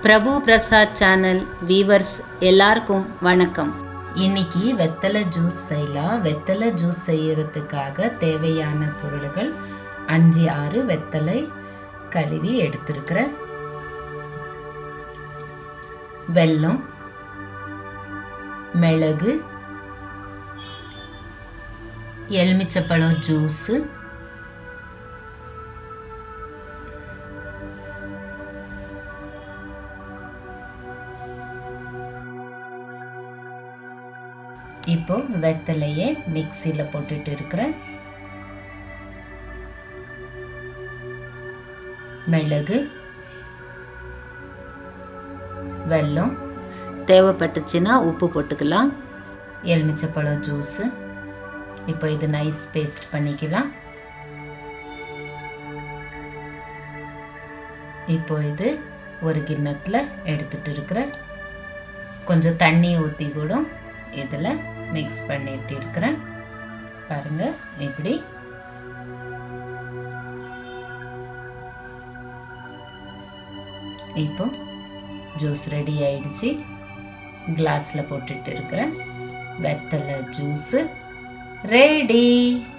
பிரபு Prasad channel viewers எல்லாருக்கும் வணக்கம் இன்னைக்கு வெத்தலை ஜூஸ் செய்யலாம் வெத்தலை ஜூஸ் செய்யறதுக்காக தேவையான பொருள்கள் அஞ்சு ஆறு வெத்தலை கழுவி எடுத்திருக்கிறேன் வெல்லம் மிளகு எலுமிச்சப்பழம் ஜூஸு இப்போ வெத்தலையை மிக்சியில் போட்டுட்டு இருக்கிறேன் மிளகு வெல்லம் தேவைப்பட்டுச்சுன்னா உப்பு போட்டுக்கலாம் எலுமிச்சப்பழம் ஜூஸு இப்போ இது நைஸ் பேஸ்ட் பண்ணிக்கலாம் இப்போ இது ஒரு கிண்ணத்தில் எடுத்துட்டு இருக்கிறேன் கொஞ்சம் தண்ணி ஊற்றி கூட இதில் மிக்ஸ் பண்ணிட்டு இருக்கிறேன் பாருங்க இப்படி இப்போ ஜூஸ் ரெடி ஆயிடுச்சு கிளாஸில் போட்டுட்டு இருக்கிறேன் வெத்தலை ஜூஸு ரெடி